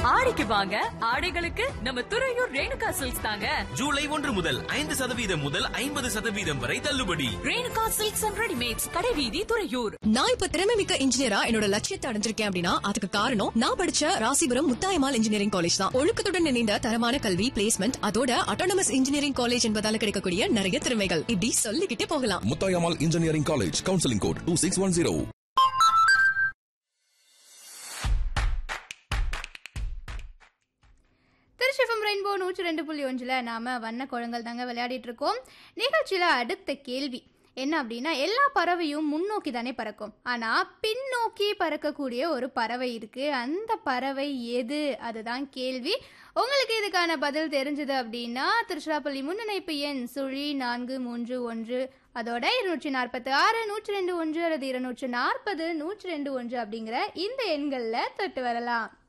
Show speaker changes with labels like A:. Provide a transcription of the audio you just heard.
A: ஆடிக்கு வாங்க ஆடைகளுக்கு நம்ம துறையூர் ரேணுகா சில்க்ஸ் தாங்க
B: ஜூலை ஒன்று முதல் ஐந்து சதவீதம் முதல் ஐம்பது சதவீதம் வரை தள்ளுபடி
A: ரேணுகா சில்க்ஸ் அண்ட் ரெடிமேட்ஸ் கடைவீதி துறையூர்
C: நான் இப்ப திறமை மிக்க இன்ஜினியரா என்னோட லட்சியத்தை அடைஞ்சிருக்கேன் அப்படின்னா அதுக்கு காரணம் நான் படிச்ச ராசிபுரம் முத்தாயமால் இன்ஜினியரிங் காலேஜ் தான் ஒழுக்கத்துடன் இணைந்த தரமான கல்வி பிளேஸ்மெண்ட் அதோட அட்டானமஸ் இன்ஜினியரிங் காலேஜ் என்பதால கிடைக்கக்கூடிய நிறைய திறமைகள் இப்படி சொல்லிக்கிட்டே போகலாம்
D: Muthayammal engineering college counselling code two six one zero
E: திருச்சிஃபம் ரெயின்போ நூற்றி ரெண்டு புள்ளி ஒன்றில் நாம் வண்ண குழந்தைகள் தாங்க விளையாடிட்டு இருக்கோம் நிகழ்ச்சியில் அடுத்த கேள்வி என்ன அப்படின்னா எல்லா பறவையும் முன்னோக்கி தானே பறக்கும் ஆனால் பின்னோக்கி பறக்கக்கூடிய ஒரு பறவை இருக்குது அந்த பறவை எது அதுதான் கேள்வி உங்களுக்கு இதுக்கான பதில் தெரிஞ்சது அப்படின்னா திருச்சிராப்பள்ளி முன்னிணைப்பு எண் சுழி நான்கு மூன்று ஒன்று அதோட இருநூற்றி நாற்பத்தி ஆறு நூற்றி ரெண்டு ஒன்று அல்லது இருநூற்றி நாற்பது நூற்றி ரெண்டு ஒன்று அப்படிங்கிற இந்த எண்களில் தொட்டு வரலாம்